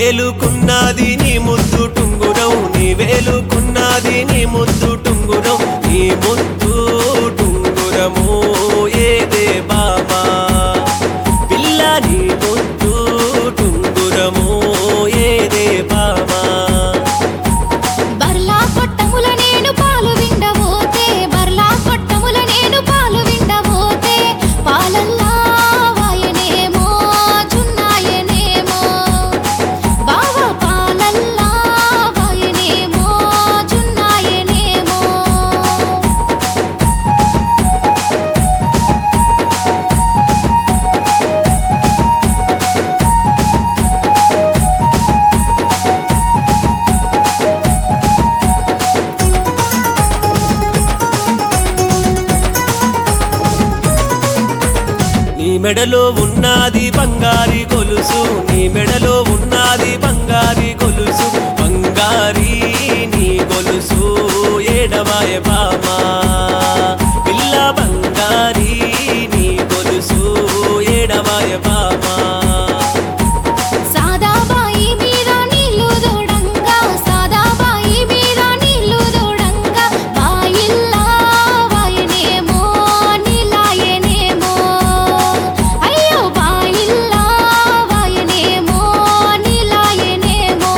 వేలుకున్నది నీ ముద్దు టుంగురం నీ వేలుకున్నది నీ ముద్దు టుంగురం నీ ముద్దు టుంగురము ఏదే బామా పిల్ల నీ ముద్దు టుంగురము ఏదే బామా బర్లా కొట్టముల నేను పాలు విండబోతే బర్లా కొట్టముల నేను పాలు విండబోతే పాలల్లా వాయనేమో చున్నాయనేమో బావ పాలల్లా వాయనేమో చున్నాయనేమో నీ మెడలో ఉన్నది బంగారి గొలుసు నీ మెడలో ఉన్నది బంగారి గొలుసు బంగారి నీ గొలుసు ఏడవాయ బామా పిల్ల బంగారి నీ గొలుసు ఏడవాయ బామా సాదాబాయి మీద నీళ్లు దూడంగా సాదాబాయి మీద నీళ్లు దూడంగా బాయిల్లా వాయనేమో నీలాయనేమో అయ్యో బాయిల్లా వాయనేమో నీలాయనేమో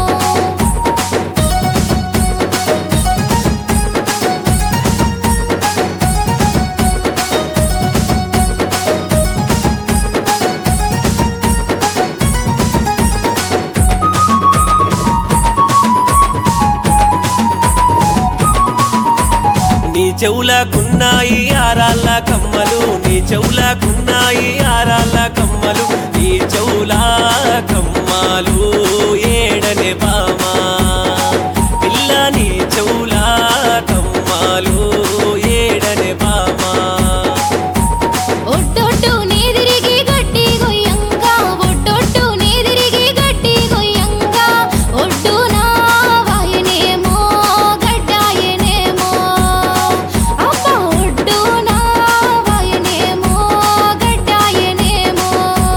నీ చెవులకున్నాయి ఆరాళ్ళ కమ్మలు నీ చెవులకున్నాయి ఆరాళ్ళ కమ్మలు నీ చెవుల కమ్మలు ఏడనే బామా పిల్ల నీ చెవుల కమ్మలు ఏడనే బామా ఒడ్డొడ్డు నీదిరిగి గడ్డి గొయ్యంగా ఒడ్డొడ్డు నీదిరిగి గడ్డి గొయ్యంగా ఒడ్డున వాయనేమో గడ్డాయనేమో అబ్బా ఒడ్డున వాయనేమో గడ్డాయనేమో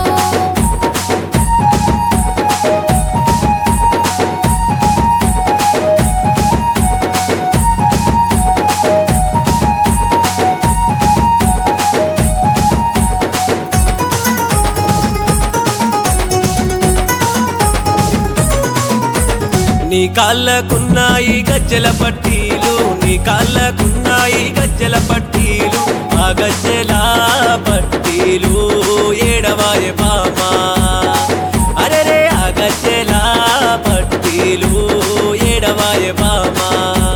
నీ కాళ్ళకున్నాయి గజ్జల పట్టీలు నీ కాళ్ళకున్నాయి గజ్జల పట్టీలు ఆ గజ్జల పట్టీలు ఏడవాయ బామా అరెరే ఆ గజ్జల పట్టీలు ఏడవాయ బామా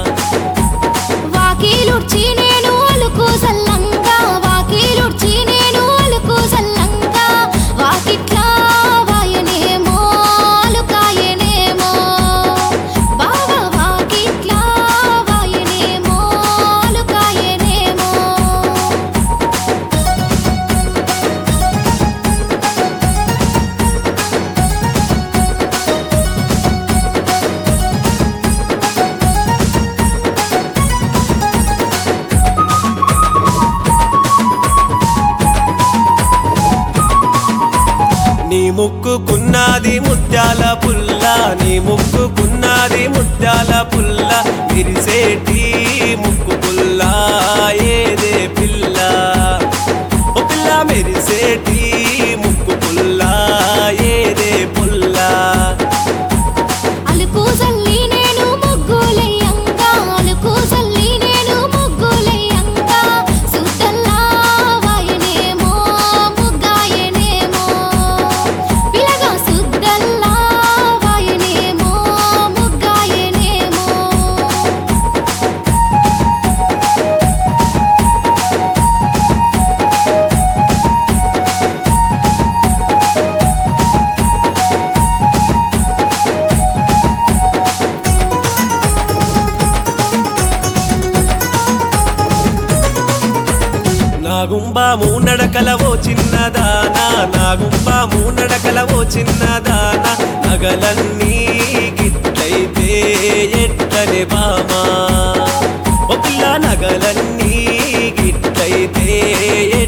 వాకిలుడ్చి నేను అలుకు సల్లంగా వాకిలుడ్చి నేను అలుకు సల్లంగా వాకిట్లా వాయనేమో అలుకాయనేమో బావ వాకిట్లా వాయనేమో అలుకాయనేమో నీ ముక్కుకున్నది ముత్యాల పుల్ల నీ ముక్కుకున్నది ముత్యాల పుల్ల విరిసేటి ముక్కు పుల్ల ఏదే పిల్ల ఓ పిల్ల మెరిసేటి ముక్కు పుల్ల ఏదే పుల్ల అలుకు సల్లి నేను ముగ్గులయ్యంగా అలుకు సల్లి నేను ముగ్గులయ్యంగా సుద్దల్లా వాయనేమో ముగ్గాయనేమో పిలగా సుద్దల్లా వాయనేమో ముగ్గాయనేమో నా గుంబా మూనడకల ఓ చిన్నదానా నా గుంబా మూనడకల ఓ చిన్నదానా నగలన్నీ గిట్లయితే ఎట్టని బామా ఓ పిల్ల నగలన్నీ గిట్లయితే